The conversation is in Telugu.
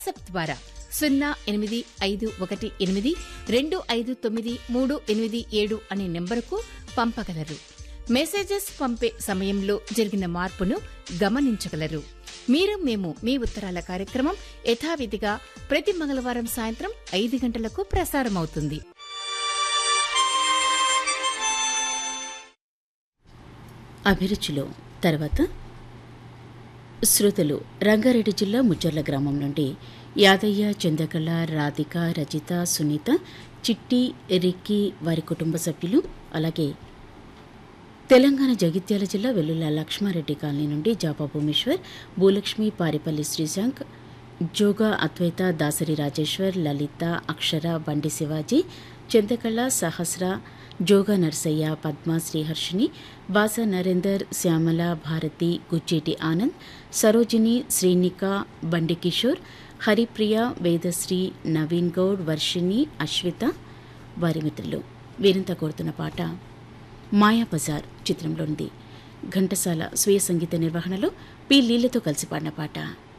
వాట్సాప్ ద్వారా సున్నా ఎనిమిది ఐదు ఒకటి ఎనిమిది రెండు ఐదు తొమ్మిది మూడు ఎనిమిది ఏడు అనే నెంబరుకు పంపగలరు మెసేజెస్ పంపే సమయంలో జరిగిన మార్పును గమనించగలరు మీరు మేము మీ ఉత్తరాల కార్యక్రమం యథావిధిగా ప్రతి మంగళవారం సాయంత్రం ఐదు గంటలకు ప్రసారమవుతుంది అభిరుచిలో తర్వాత శ్రోతలు రంగారెడ్డి జిల్లా ముచ్చర్ల గ్రామం నుండి యాదయ్య చందకళ రాధిక రజిత సునీత చిట్టి రిక్కి వారి కుటుంబ సభ్యులు అలాగే తెలంగాణ జగిత్యాల జిల్లా వెల్లుల లక్ష్మారెడ్డి కాలనీ నుండి జాపా భూమేశ్వర్ భూలక్ష్మి పారిపల్లి శ్రీశాంక్ జోగా అద్వైత దాసరి రాజేశ్వర్ లలిత అక్షర బండి శివాజీ చందకళ సహస్ర జోగా నర్సయ్య పద్మ శ్రీహర్షిని బాస నరేందర్ శ్యామల భారతి గుజ్జేటి ఆనంద్ సరోజిని శ్రీనిక బండి కిషోర్ హరిప్రియ వేదశ్రీ నవీన్ గౌడ్ వర్షిణి అశ్విత వారి మిత్రులు వీరంతా కోరుతున్న పాట మాయా బజార్ చిత్రంలోనిది ఘంటసాల స్వీయ సంగీత నిర్వహణలో పి లీలతో కలిసి పాడిన పాట